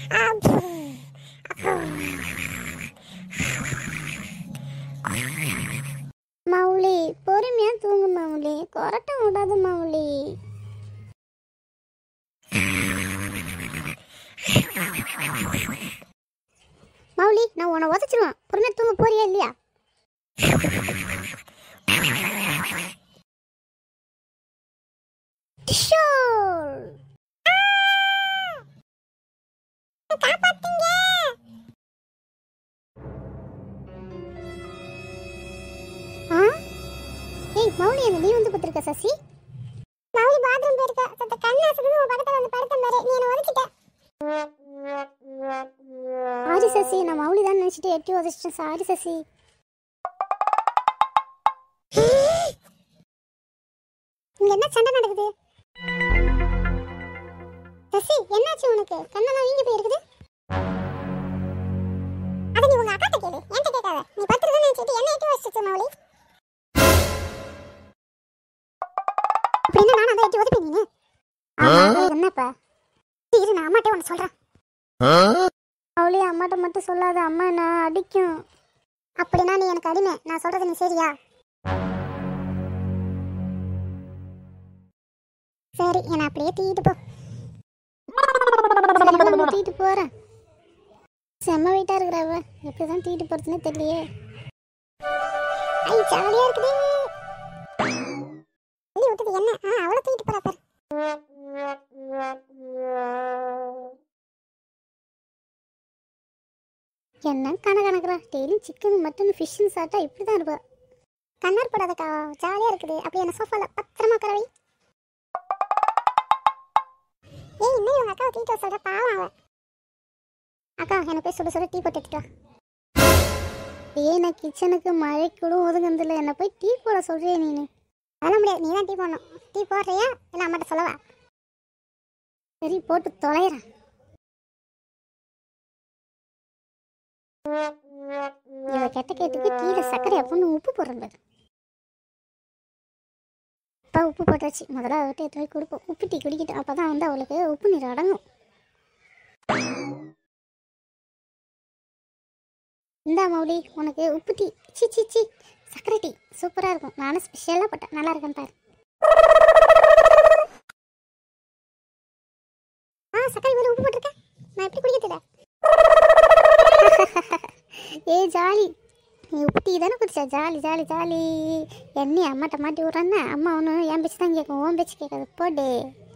மௌலி பொறுமையா தூங்கு மௌலி கொரட்ட விடாத மௌலி மௌலி நான் உன்னை உதச்சிருவேன் பொறுமையா தூங்க போறியா இல்லையா டிஷோல் காப்பாத்துங்க ஆ ஏய் மௌலி அந்த நீ வந்து பத்திருக்க சசி மௌலி பாத்ரூம் போயிருக்கா சத்த கண்ணா சுடுது உன் பக்கத்துல வந்து படுத்த பாரு நீ என்ன ஒதுக்கிட்ட சாரி சசி நான் மௌலி தான் நினைச்சிட்டு எட்டி உதச்சிட்டேன் சாரி சசி இங்க என்ன சண்டை நடக்குது சசி என்னாச்சு உனக்கு கண்ணெல்லாம் வீங்கி போயிருக்குது அது நீ உங்க அக்காட்ட கேளு என்கிட்ட கேட்காத நீ பத்திரத்தை நினைச்சிட்டு என்ன எட்டி வச்சிட்டு மௌலி அப்படின்னா நான் அதை எட்டி உதப்பி நீ என்னப்பா இரு நான் அம்மாட்ட ஒன்று சொல்றேன் அவளே அம்மாட்ட மட்டும் சொல்லாத அம்மா நான் அடிக்கும் அப்படின்னா நீ எனக்கு அடிமை நான் சொல்றது நீ சரியா சரி என்னை அப்படியே தூக்கிட்டு போ சரி, நான் உன்னை தூக்கிட்டு போறேன் செம்ம வெயிட்டா இருக்கிறவ எப்படிதான் தூக்கிட்டு போறதுன்னு தெரியலையே ஐ ஜாலியா இருக்குதே சொல்லி விட்டது என்ன ஆ அவளை தூக்கிட்டு போறா பாரு என்ன கண கணக்குறா டெய்லியும் சிக்கன் மட்டன் ஃபிஷ்ஷுன்னு சாப்பிட்டா இப்படி தான் இருப்பா கண்ணார் படாதக்கா ஜாலியாக இருக்குது அப்படியே என்ன சோஃபாவில் பத்திரமா கறவை ஏய் இன்னும் இவங்க அக்காவை தீட்டு வர சொல்கிற பாவம் அவ அக்கா எனக்கு போய் சுட சுட டீ போட்டு எடுத்துட்டு வா ஏய் நான் கிச்சனுக்கு மழை கூட ஒதுங்கந்தில்ல என்னை போய் டீ போட சொல்றியே நீனு அதெல்லாம் முடியாது நீ தான் டீ போடணும் டீ போடுறியா இல்லை அம்மாட்ட சொல்லவா சரி போட்டு தொலைகிறேன் இவ கெட்ட கேட்டுக்கு கீழே சர்க்கரை அப்படின்னு உப்பு போடுறேன் பாரு அப்பா உப்பு போட்டாச்சு முதல்ல அவர்கிட்ட எடுத்து போய் கொடுப்போம் உப்பு டீ குடிக்கட்டும் அப்போ தான் வந்து அவளுக்கு உப்பு நீர் அடங்கும் இந்தா மௌலி உனக்கு உப்பு டீ சி சி சி சர்க்கரை டீ சூப்பராக இருக்கும் நானும் ஸ்பெஷலாக போட்டேன் நல்லா இருக்கேன் பாரு ஆ சர்க்கரை மேலே உப்பு போட்டிருக்கேன் நான் எப்படி குடிக்கிறதுல ஏய் ஜாலி நீ உப்பு டீ தானே குடிச்சா ஜாலி ஜாலி ஜாலி என்னைய அம்மாட்ட மாட்டி விட்றான்னா அம்மா ஒன்று என் பேச்சு தான் கேட்கும் உன் பேச்சு கேட்காது போடு